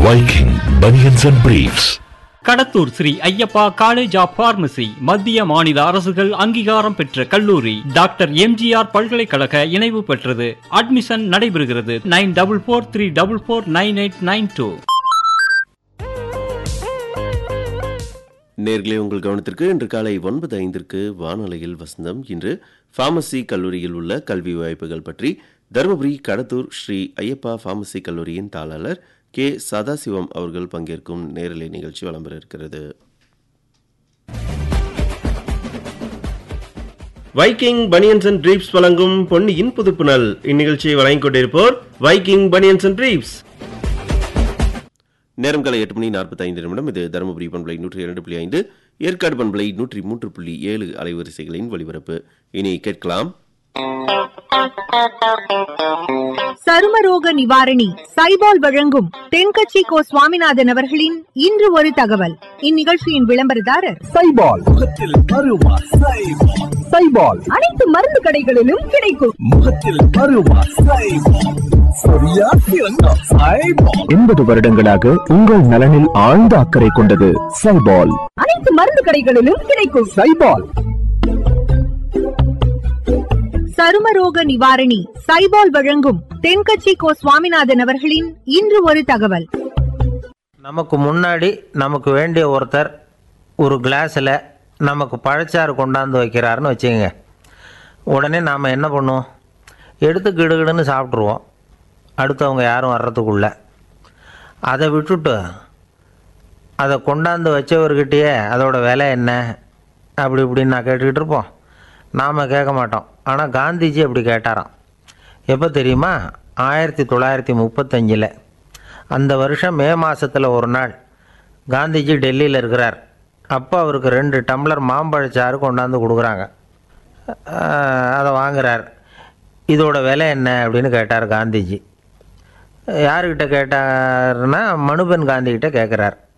Viking Bunions and Briefs. Kadathur Sri Ayyappa college of pharmacy மத்திய மாநில அரசுகள் அங்கீகாரம் பெற்ற கல்லூரி டாக்டர் எம்ஜிஆர் பல்கலைக்கழக இணைவு பெற்றது அட்மிஷன் நடைபெறுகிறது nine double four three double four nine eight nine two நேர்களே உங்கள் கவனத்திற்கு இன்று காலை ஒன்பது ஐந்திற்கு வானொலியில் வசந்தம் இன்று ஃபார்மசி கல்லூரியில் உள்ள கல்வி வாய்ப்புகள் பற்றி தருமபுரி கடத்தூர் ஸ்ரீ ஐயப்பா ஃபார்மசி கல்லூரியின் தாளாளர் கே சதாசிவம் அவர்கள் பங்கேற்கும் நேரலை நிகழ்ச்சி வலம் பெற இருக்கிறது வைக்கிங் பனியன்ஸ் அண்ட் ட்ரீப்ஸ் வழங்கும் பொன்னியின் புதுப்புணல் இந்நிகழ்ச்சியை வழங்கிக் கொண்டிருப்போர் வைக்கிங் பனியன்ஸ் அண்ட் ட்ரீப்ஸ் நேரம் காலை எட்டு மணி நாற்பத்தி ஐந்து நிமிடம் இது தருமபுரி பண்பலை நூற்றி இரண்டு புள்ளி ஐந்து ஏற்காடு பண்பலை நூற்றி மூன்று புள்ளி ஏழு அலைவரிசைகளின் ஒலிபரப்பு இனி கேட்கலாம் சருமரோக நிவாரணி சைபால் வழங்கும் தென்கட்சி கோ சுவாமிநாதன் அவர்களின் இன்று ஒரு தகவல் இந்நிகழ்ச்சியின் விளம்பரதாரர் சைபால் முகத்தில் அருவா சைபால் சைபால் அனைத்து மருந்து கடைகளிலும் கிடைக்கும் முகத்தில் அருவா சைபால் சரியா சிறந்த சைபால் எண்பது வருடங்களாக உங்கள் நலனில் ஆழ்ந்த அக்கறை கொண்டது சைபால் அனைத்து மருந்து கடைகளிலும் கிடைக்கும் சைபால் சருமரோக நிவாரணி சைபால் வழங்கும் தென்கட்சி கோ சுவாமிநாதன் அவர்களின் இன்று ஒரு தகவல் நமக்கு முன்னாடி நமக்கு வேண்டிய ஒருத்தர் ஒரு கிளாஸில் நமக்கு பழச்சாறு கொண்டாந்து வைக்கிறாருன்னு வச்சுக்கோங்க உடனே நாம் என்ன பண்ணுவோம் எடுத்து கிடுகிடுன்னு சாப்பிட்ருவோம் அடுத்தவங்க யாரும் வர்றதுக்குள்ள அதை விட்டுட்டு அதை கொண்டாந்து வச்சவர்கிட்டயே அதோட விலை என்ன அப்படி இப்படின்னு நான் கேட்டுக்கிட்டு இருப்போம் நாம் கேட்க மாட்டோம் ஆனால் காந்திஜி அப்படி கேட்டாராம் எப்போ தெரியுமா ஆயிரத்தி தொள்ளாயிரத்தி முப்பத்தஞ்சில் அந்த வருஷம் மே மாதத்தில் ஒரு நாள் காந்திஜி டெல்லியில் இருக்கிறார் அப்போ அவருக்கு ரெண்டு டம்ளர் மாம்பழச்சாறு கொண்டாந்து கொடுக்குறாங்க ஆஹ் அதை வாங்குறார் இதோட விலை என்ன அப்படின்னு கேட்டார் காந்திஜி யாருக்கிட்ட கேட்டாருன்னா மனுபென் காந்திகிட்ட கேட்குறார்